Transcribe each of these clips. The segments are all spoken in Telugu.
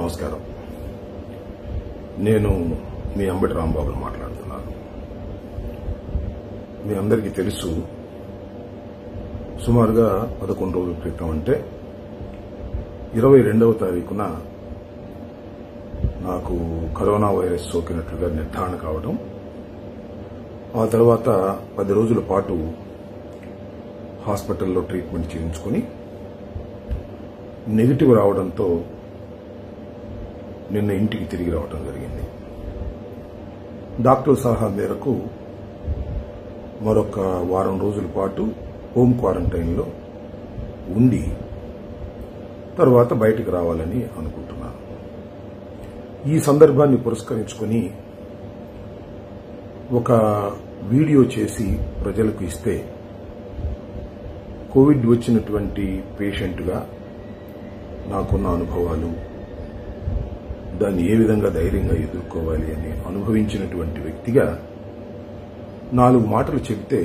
నమస్కారం నేను మీ అంబటి రాంబాబుని మాట్లాడుతున్నాను మీ అందరికీ తెలుసు సుమారుగా పదకొండు రోజుల క్రితం అంటే ఇరవై రెండవ తారీఖున నాకు కరోనా వైరస్ సోకినట్లుగా నిర్ధారణ కావడం ఆ తర్వాత పది రోజుల పాటు హాస్పిటల్లో ట్రీట్మెంట్ చేయించుకుని నెగిటివ్ రావడంతో నిన్న ఇంటికి తిరిగి రావడం జరిగింది డాక్టర్ సలహా మేరకు మరొక వారం రోజుల పాటు హోమ్ క్వారంటైన్లో ఉండి తర్వాత బయటికి రావాలని అనుకుంటున్నాను ఈ సందర్భాన్ని పురస్కరించుకొని ఒక వీడియో చేసి ప్రజలకు ఇస్తే కోవిడ్ వచ్చినటువంటి పేషెంట్గా నాకున్న అనుభవాలు దాన్ని ఏ విధంగా ధైర్యంగా ఎదుర్కోవాలి అని అనుభవించినటువంటి వ్యక్తిగా నాలుగు మాటలు చెబితే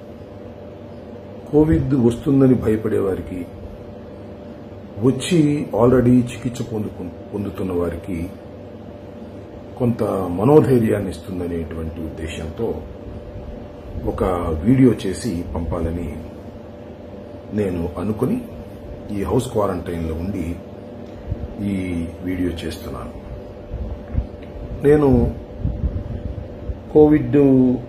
కోవిడ్ వస్తుందని భయపడే వారికి వచ్చి ఆల్రెడీ చికిత్స పొందుకు పొందుతున్న వారికి కొంత మనోధైర్యాన్ని ఇస్తుందనేటువంటి ఉద్దేశంతో ఒక వీడియో చేసి పంపాలని నేను అనుకుని ఈ హౌస్ క్వారంటైన్లో ఉండి ఈ వీడియో చేస్తున్నాను నేను కోవిడ్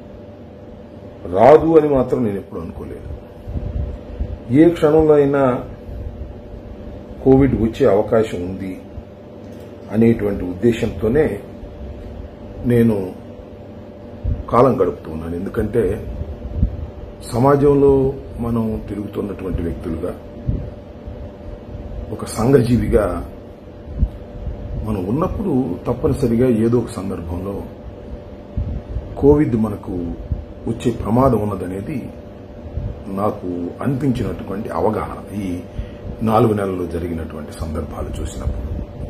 రాదు అని మాత్రం నేను ఎప్పుడు అనుకోలేదు ఏ క్షణంలో అయినా కోవిడ్ వచ్చే అవకాశం ఉంది అనేటువంటి ఉద్దేశంతోనే నేను కాలం గడుపుతున్నాను ఎందుకంటే సమాజంలో మనం తిరుగుతున్నటువంటి వ్యక్తులుగా ఒక సంఘజీవిగా మనం ఉన్నప్పుడు తప్పనిసరిగా ఏదో ఒక సందర్భంలో కోవిడ్ మనకు వచ్చే ప్రమాదం ఉన్నదనేది నాకు అనిపించినటువంటి అవగాహన ఈ నాలుగు నెలల్లో జరిగినటువంటి సందర్భాలు చూసినప్పుడు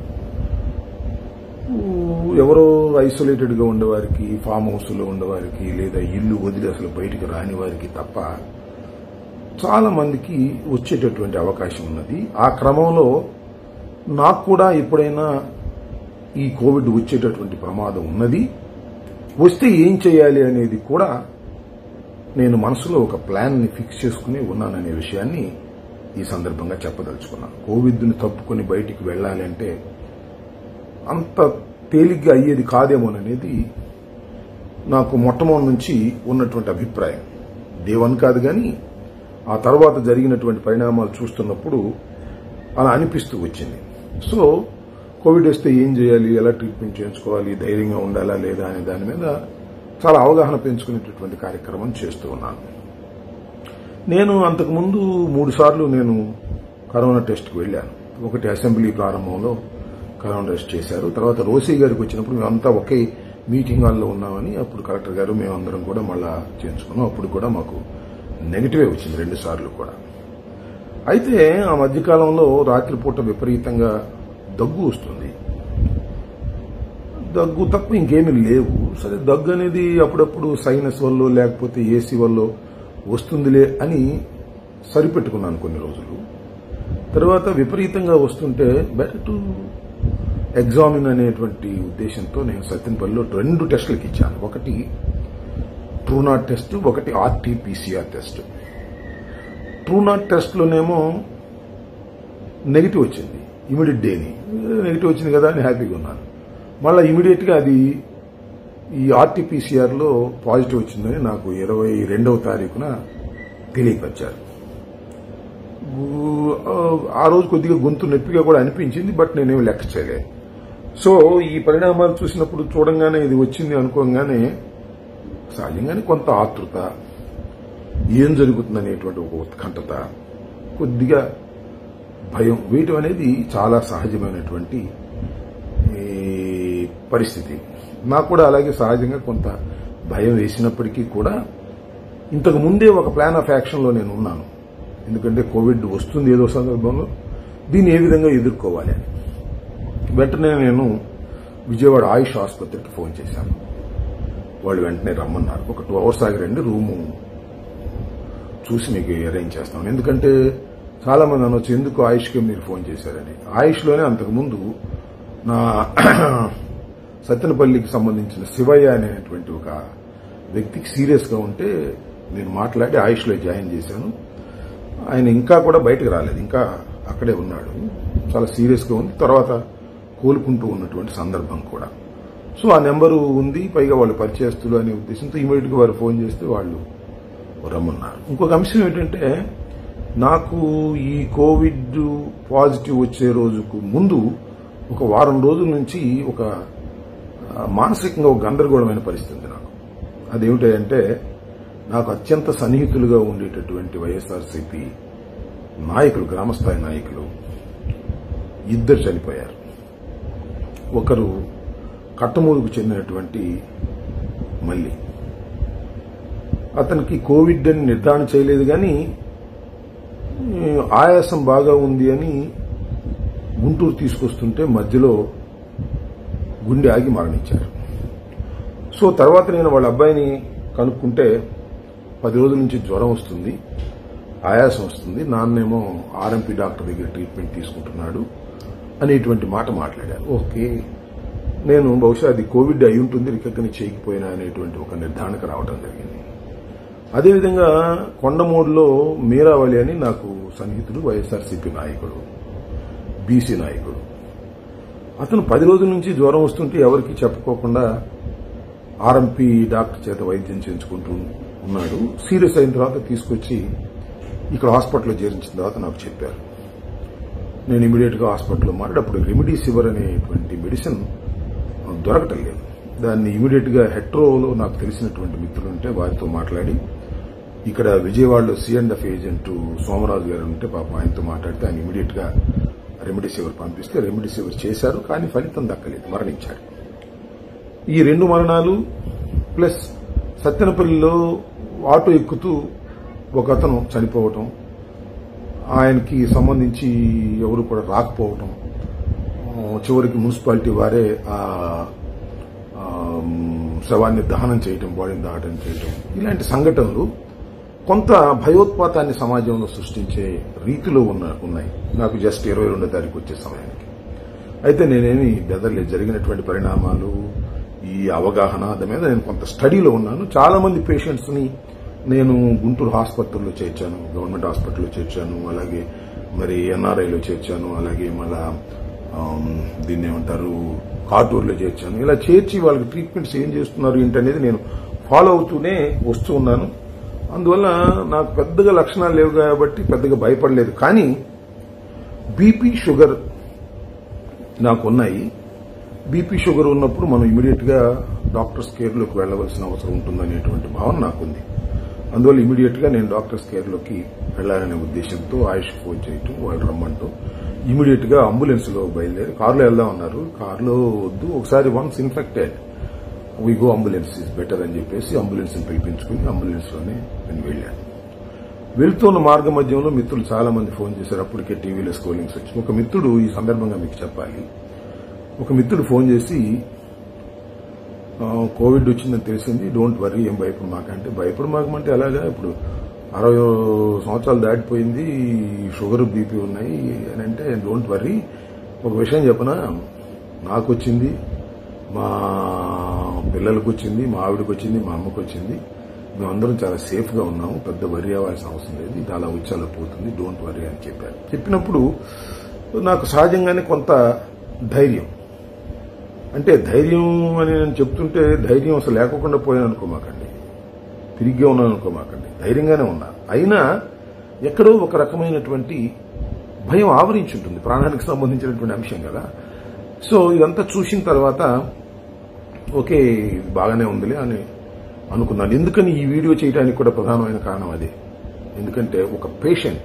ఎవరో ఐసోలేటెడ్ గా ఉండేవారికి ఫామ్ హౌస్ లో ఉండేవారికి లేదా ఇల్లు వదిలి అసలు బయటికి రాని వారికి తప్ప చాలా మందికి వచ్చేటటువంటి అవకాశం ఉన్నది ఆ క్రమంలో నాకు కూడా ఎప్పుడైనా ఈ కోవిడ్ వచ్చేటటువంటి ప్రమాదం ఉన్నది వస్తే ఏం చేయాలి అనేది కూడా నేను మనసులో ఒక ప్లాన్ ని ఫిక్స్ చేసుకుని ఉన్నాననే విషయాన్ని ఈ సందర్భంగా చెప్పదలుచుకున్నాను కోవిడ్ని తప్పుకొని బయటికి వెళ్ళాలి అంటే అంత తేలిగ్గా అయ్యేది కాదేమోననేది నాకు మొట్టమొదటి నుంచి ఉన్నటువంటి అభిప్రాయం దేవన్ కాదు కానీ ఆ తర్వాత జరిగినటువంటి పరిణామాలు చూస్తున్నప్పుడు అలా అనిపిస్తూ వచ్చింది సో కోవిడ్ వస్తే ఏం చేయాలి ఎలా ట్రీట్మెంట్ చేయించుకోవాలి ధైర్యంగా ఉండాలా లేదా అనే దాని మీద చాలా అవగాహన పెంచుకునేటటువంటి కార్యక్రమం చేస్తూ ఉన్నాను నేను అంతకుముందు మూడు సార్లు నేను కరోనా టెస్ట్కి వెళ్ళాను ఒకటి అసెంబ్లీ ప్రారంభంలో కరోనా టెస్ట్ చేశారు తర్వాత రోసీ గారికి వచ్చినప్పుడు మేమంతా ఒకే మీటింగ్ హాల్లో ఉన్నామని అప్పుడు కలెక్టర్ గారు మేమందరం కూడా మళ్ళా చేయించుకున్నాం అప్పుడు కూడా మాకు నెగిటివే వచ్చింది రెండు సార్లు కూడా అయితే ఆ మధ్యకాలంలో రాత్రిపూట విపరీతంగా దగ్గు వస్తుంది దగ్గు తప్ప ఇంకేమీ లేవు సరే దగ్గు అనేది అప్పుడప్పుడు సైనస్ వల్ల లేకపోతే ఏసీ వల్ల వస్తుందిలే అని సరిపెట్టుకున్నాను కొన్ని రోజులు తర్వాత విపరీతంగా వస్తుంటే బెటర్ టు ఎగ్జామిన్ అనేటువంటి ఉద్దేశంతో నేను సత్యనపల్లిలో రెండు టెస్టులకు ఇచ్చాను ఒకటి ట్రూనాట్ టెస్ట్ ఒకటి ఆర్టీపీసీఆర్ టెస్ట్ ట్రూనాట్ టెస్ట్లోనేమో నెగిటివ్ వచ్చింది ఇమీడియట్ డేని నెగిటివ్ వచ్చింది కదా అని హ్యాపీగా ఉన్నాను మళ్ళీ ఇమీడియట్ గా అది ఈ ఆర్టీపీసీఆర్ లో పాజిటివ్ వచ్చిందని నాకు ఇరవై రెండవ తారీఖున తెలియపరిచారు ఊ- ఆ రోజు కొద్దిగా గొంతు నొప్పిగా కూడా అనిపించింది బట్ నేనేం లెక్క చేయలేదు సో ఈ పరిణామాలు చూసినప్పుడు చూడంగానే ఇది వచ్చింది అనుకోగానే సహజంగానే కొంత ఆతృత ఏం జరుగుతుందనేటువంటి ఒక ఉత్కంఠత కొద్దిగా భయం వేయటం అనేది చాలా సహజమైనటువంటి ఈ పరిస్థితి నాకు కూడా అలాగే సహజంగా కొంత భయం వేసినప్పటికీ కూడా ఇంతకు ముందే ఒక ప్లాన్ ఆఫ్ యాక్షన్ లో నేను ఉన్నాను ఎందుకంటే కోవిడ్ వస్తుంది ఏదో సందర్భంలో దీన్ని ఏ విధంగా ఎదుర్కోవాలి అని వెంటనే నేను విజయవాడ ఆయుష్ ఆసుపత్రికి ఫోన్ చేశాను వాళ్ళు వెంటనే రమ్మన్నారు ఒక టూ అవర్స్ ఆగి రండి రూము చూసి మీకు అరేంజ్ చేస్తాం ఎందుకంటే చాలా మంది అనొచ్చు ఎందుకు ఆయుష్కే మీరు ఫోన్ చేశారని ఆయుష్లోనే అంతకుముందు నా సత్తెనపల్లికి సంబంధించిన శివయ్య అనేటువంటి ఒక వ్యక్తికి సీరియస్గా ఉంటే నేను మాట్లాడి ఆయుష్లో జాయిన్ చేశాను ఆయన ఇంకా కూడా బయటకు రాలేదు ఇంకా అక్కడే ఉన్నాడు చాలా సీరియస్గా ఉంది తర్వాత కోలుకుంటూ ఉన్నటువంటి సందర్భం కూడా సో ఆ నెంబరు ఉంది పైగా వాళ్ళు పరిచయస్తులు అనే ఉద్దేశంతో ఇమీడియట్గా వారు ఫోన్ చేస్తే వాళ్ళు రమ్మన్నారు ఇంకొక అంశం ఏంటంటే నాకు ఈ కోవిడ్ పాజిటివ్ వచ్చే రోజుకు ముందు ఒక వారం రోజుల నుంచి ఒక ఆ, మానసికంగా ఒక గందరగోళమైన పరిస్థితి నాకు అదేమిటంటే నాకు అత్యంత సన్నిహితులుగా ఉండేటటువంటి వైఎస్ఆర్సీపీ నాయకులు గ్రామస్థాయి నాయకులు ఇద్దరు చనిపోయారు ఒకరు కట్టమూరుకు చెందినటువంటి మల్లి అతనికి కోవిడ్ అని నిర్ధారణ చేయలేదు కానీ ఈ, ఆయాసం బాగా ఉంది అని గుంటూరు తీసుకొస్తుంటే మధ్యలో గుండె ఆగి మరణించారు సో తర్వాత నేను వాళ్ళ అబ్బాయిని కనుక్కుంటే పది రోజుల నుంచి జ్వరం వస్తుంది ఆయాసం వస్తుంది నాన్నేమో ఆర్ఎంపీ డాక్టర్ దగ్గర ట్రీట్మెంట్ తీసుకుంటున్నాడు అనేటువంటి మాట మాట్లాడారు ఓకే నేను బహుశా అది కోవిడ్ అయి ఉంటుంది రికగ్నైజ్ చేయకపోయినా అనేటువంటి ఒక నిర్ధారణకు రావడం జరిగింది అదేవిధంగా కొండమూడులో మీరావళి అని నాకు సన్నిహితుడు వైఎస్ఆర్సీపీ నాయకుడు బీసీ నాయకుడు అతను పది రోజుల నుంచి జ్వరం వస్తుంటే ఎవరికి చెప్పుకోకుండా ఆర్ఎంపీ డాక్టర్ చేత వైద్యం చేయించుకుంటూ ఉన్నాడు సీరియస్ అయిన తర్వాత తీసుకొచ్చి ఇక్కడ హాస్పిటల్లో చేరించిన తర్వాత నాకు చెప్పారు నేను ఇమీడియట్ గా హాస్పిటల్లో మాట్లాడి అప్పుడు రెమిడీసివర్ అనేటువంటి మెడిసిన్ దొరకటం లేదు దాన్ని ఇమీడియట్ గా హెట్రోలో నాకు తెలిసినటువంటి మిత్రులు ఉంటే వారితో మాట్లాడి ఇక్కడ విజయవాడలో సిఎండ్ఎఫ్ ఏజెంట్ సోమరాజు గారు ఉంటే పాప ఆయనతో మాట్లాడితే ఆయన ఇమీడియట్ గా రెమిడీసివర్ పంపిస్తే రెమిడీసివర్ చేశారు కానీ ఫలితం దక్కలేదు మరణించారు ఈ రెండు మరణాలు ప్లస్ సత్తెనపల్లిలో ఆటో ఎక్కుతూ ఒక అతను చనిపోవటం ఆయనకి సంబంధించి ఎవరు కూడా రాకపోవటం ఆ, చివరికి మున్సిపాలిటీ వారే ఆ ఆ, శవాన్ని దహనం చేయటం బాడీని దహనం చేయటం ఇలాంటి సంఘటనలు కొంత భయోత్పాతాన్ని సమాజంలో సృష్టించే రీతిలో ఉన్న ఉన్నాయి నాకు జస్ట్ ఇరవై రెండో తారీఖు వచ్చే సమయానికి అయితే నేనేమి బెదర్లేదు జరిగినటువంటి పరిణామాలు ఈ అవగాహన దాని మీద నేను కొంత స్టడీలో ఉన్నాను చాలా మంది పేషెంట్స్ ని నేను గుంటూరు హాస్పిటల్లో చేర్చాను గవర్నమెంట్ హాస్పిటల్లో చేర్చాను అలాగే మరి ఎన్ఆర్ఐలో చేర్చాను అలాగే మళ్ళా ఆమ్, దీన్ని ఏమంటారు కాటూరులో చేర్చాను ఇలా చేర్చి వాళ్ళకి ట్రీట్మెంట్స్ ఏం చేస్తున్నారు ఏంటనేది నేను ఫాలో అవుతూనే వస్తూ ఉన్నాను అందువల్ల నాకు పెద్దగా లక్షణాలు లేవు కాబట్టి పెద్దగా భయపడలేదు కానీ బీపీ షుగర్ నాకు ఉన్నాయి బీపీ షుగర్ ఉన్నప్పుడు మనం ఇమీడియట్ గా డాక్టర్స్ కేర్ లోకి వెళ్లవలసిన అవసరం ఉంటుందనేటువంటి భావన నాకుంది అందువల్ల ఇమీడియట్ గా నేను డాక్టర్స్ కేర్ లోకి వెళ్లాలనే ఉద్దేశంతో ఆయుష్ ఫోన్ చేయటం వాళ్ళు రమ్మంటూ ఇమీడియట్ గా అంబులెన్స్ లో బయలుదేరి కారులో వెళ్దాం అన్నారు కారులో వద్దు ఒకసారి once infected we go ambulance is better అని చెప్పేసి అంబులెన్స్ ని పిలిపించుకుని అంబులెన్స్ లోనే నేను వెళ్ళాను వెళ్తున్న మార్గ మధ్యంలో మిత్రులు చాలా మంది ఫోన్ చేశారు అప్పటికే టీవీలో స్కోలింగ్స్ వచ్చి ఒక మిత్రుడు ఈ సందర్భంగా మీకు చెప్పాలి ఒక మిత్రుడు ఫోన్ చేసి ఆ, కోవిడ్ వచ్చిందని తెలిసింది డోంట్ వరీ ఏం భయపడు మాకంటే భయపడు మాకమంటే ఎలాగా ఇప్పుడు అరవై సంవత్సరాలు దాటిపోయింది షుగర్ బీపీ ఉన్నాయి అని అంటే డోంట్ వరీ ఒక విషయం చెప్పనా నాకు వచ్చింది మా పిల్లలకు వచ్చింది మా ఆవిడకి వచ్చింది మా అమ్మకు వచ్చింది మేమందరం చాలా సేఫ్ గా ఉన్నాము పెద్ద వరి అవ్వాల్సిన అవసరం లేదు ఇది అలా వచ్చి అలా పోతుంది డోంట్ వరీ అని చెప్పారు చెప్పినప్పుడు నాకు సహజంగానే కొంత ధైర్యం అంటే ధైర్యం అని నేను చెప్తుంటే ధైర్యం అసలు లేకుండా పోయాను అనుకోమాకండి తిరిగ్గా ఉన్నాను అనుకోమాకండి ధైర్యంగానే ఉన్నా అయినా ఎక్కడో ఒక రకమైనటువంటి భయం ఆవరించి ఉంటుంది ప్రాణానికి సంబంధించినటువంటి అంశం కదా సో ఇదంతా చూసిన తర్వాత ఓకే ఇది బాగానే ఉందిలే అని అనుకున్నాను ఎందుకని ఈ వీడియో చేయడానికి కూడా ప్రధానమైన కారణం అదే ఎందుకంటే ఒక పేషెంట్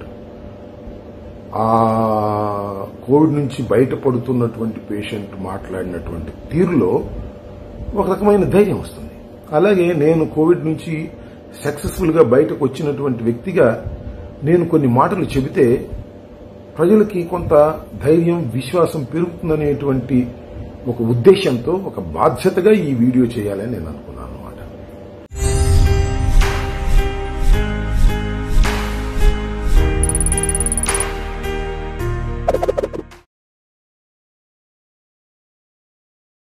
ఆ కోవిడ్ నుంచి బయటపడుతున్నటువంటి పేషెంట్ మాట్లాడినటువంటి తీరులో ఒక రకమైన ధైర్యం వస్తుంది అలాగే నేను కోవిడ్ నుంచి సక్సెస్ఫుల్ గా బయటకు వచ్చినటువంటి వ్యక్తిగా నేను కొన్ని మాటలు చెబితే ప్రజలకి కొంత ధైర్యం విశ్వాసం పెరుగుతుందనేటువంటి ఒక ఉద్దేశంతో ఒక బాధ్యతగా ఈ వీడియో చేయాలని నేను అనుకున్నాను